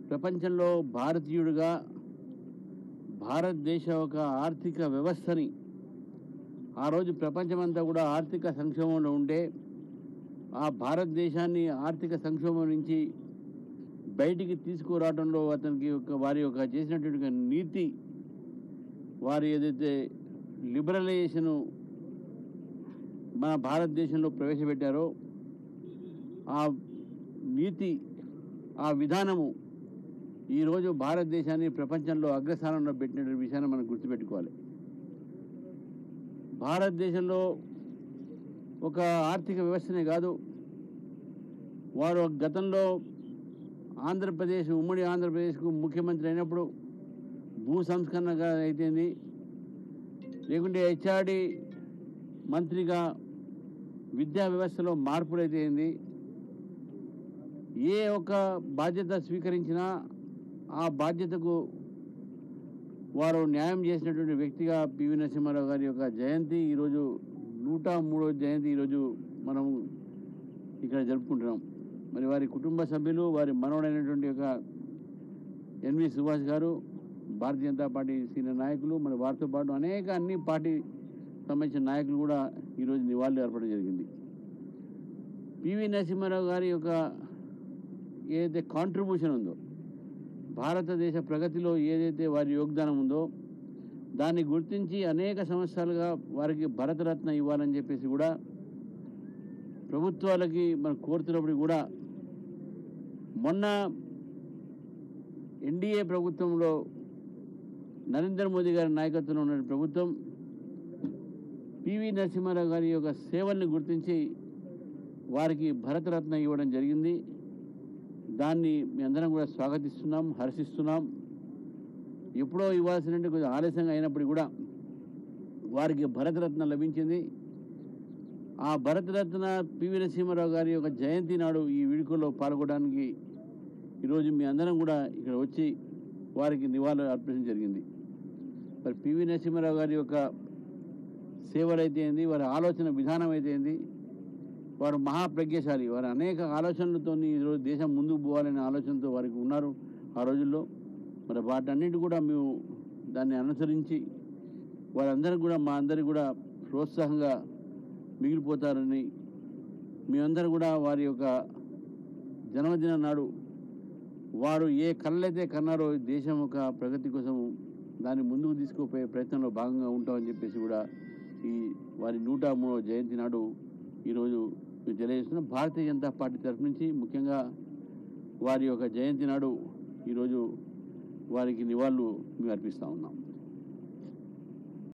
ప్రపంచంలో భారతీయుడిగా భారతదేశ ఒక ఆర్థిక వ్యవస్థని ఆ రోజు ప్రపంచమంతా కూడా ఆర్థిక సంక్షోభంలో ఉండే ఆ భారతదేశాన్ని ఆర్థిక సంక్షోభం నుంచి బయటికి తీసుకురావడంలో అతనికి ఒక వారి యొక్క చేసినటువంటి ఒక నీతి వారు ఏదైతే లిబరలైజేషను మన భారతదేశంలో ప్రవేశపెట్టారో ఆ నీతి ఆ విధానము ఈరోజు భారతదేశాన్ని ప్రపంచంలో అగ్రస్థానంలో పెట్టిన విషయాన్ని మనం గుర్తుపెట్టుకోవాలి భారతదేశంలో ఒక ఆర్థిక వ్యవస్థనే కాదు వారు గతంలో ఆంధ్రప్రదేశ్ ఉమ్మడి ఆంధ్రప్రదేశ్కు ముఖ్యమంత్రి అయినప్పుడు భూ సంస్కరణగా అయితేంది లేకుంటే హెచ్ఆర్డి మంత్రిగా విద్యా వ్యవస్థలో మార్పులు అయితే ఏంది ఏ ఒక్క బాధ్యత స్వీకరించినా ఆ బాధ్యతకు వారు న్యాయం చేసినటువంటి వ్యక్తిగా పివి నరసింహారావు గారి యొక్క జయంతి ఈరోజు నూట మూడో జయంతి ఈరోజు మనం ఇక్కడ జరుపుకుంటున్నాం మరి వారి కుటుంబ సభ్యులు వారి మనవడైనటువంటి యొక్క ఎన్వి సుభాష్ గారు భారతీయ జనతా పార్టీ సీనియర్ నాయకులు మరి వారితో పాటు అనేక అన్ని పార్టీ సంబంధించిన నాయకులు కూడా ఈరోజు నివాళులు ఏర్పడడం జరిగింది పివి నరసింహారావు గారి యొక్క ఏదైతే కాంట్రిబ్యూషన్ ఉందో భారతదేశ ప్రగతిలో ఏదైతే వారి యోగదానం ఉందో దాన్ని గుర్తించి అనేక సంవత్సరాలుగా వారికి భరతరత్న ఇవ్వాలని చెప్పేసి కూడా ప్రభుత్వాలకి మనం కోరుతున్నప్పుడు కూడా మొన్న ఎన్డీఏ ప్రభుత్వంలో నరేంద్ర మోదీ గారి నాయకత్వంలో ఉన్న ప్రభుత్వం పివి నరసింహారావు గారి యొక్క సేవల్ని గుర్తించి వారికి భరతరత్న ఇవ్వడం జరిగింది దాన్ని మీ అందరం కూడా స్వాగతిస్తున్నాం హర్షిస్తున్నాం ఎప్పుడో ఇవ్వాల్సినట్టు కొంచెం ఆలస్యంగా అయినప్పటికీ కూడా వారికి భరతరత్న లభించింది ఆ భరతరత్న పివి నరసింహారావు గారి యొక్క జయంతి నాడు ఈ వేడుకల్లో పాల్గొనడానికి ఈరోజు మీ అందరం కూడా ఇక్కడ వచ్చి వారికి నివాళులు అర్పించడం జరిగింది మరి పివి నరసింహారావు గారి యొక్క సేవలు అయితే ఏంది వారి ఆలోచన విధానం అయితే ఏంది వారు మహాప్రజ్ఞశాలి వారు అనేక ఆలోచనలతో ఈరోజు దేశం ముందుకు పోవాలనే ఆలోచనతో వారికి ఉన్నారు ఆ రోజుల్లో మరి వాటన్నిటి కూడా మేము దాన్ని అనుసరించి వారందరూ కూడా మా అందరికి కూడా ప్రోత్సాహంగా మిగిలిపోతారని మేమందరూ కూడా వారి యొక్క జన్మదినం నాడు వారు ఏ కళ్ళైతే కన్నారో ఈ దేశం యొక్క ప్రగతి కోసం దాన్ని ముందుకు తీసుకుపోయే ప్రయత్నంలో భాగంగా ఉంటామని చెప్పేసి కూడా ఈ వారి నూట మూడవ జయంతి నాడు ఈరోజు మేము తెలియజేస్తున్నాం భారతీయ జనతా పార్టీ తరఫు నుంచి ముఖ్యంగా వారి యొక్క జయంతి నాడు ఈరోజు వారికి నివాళులు మేము అర్పిస్తూ ఉన్నాం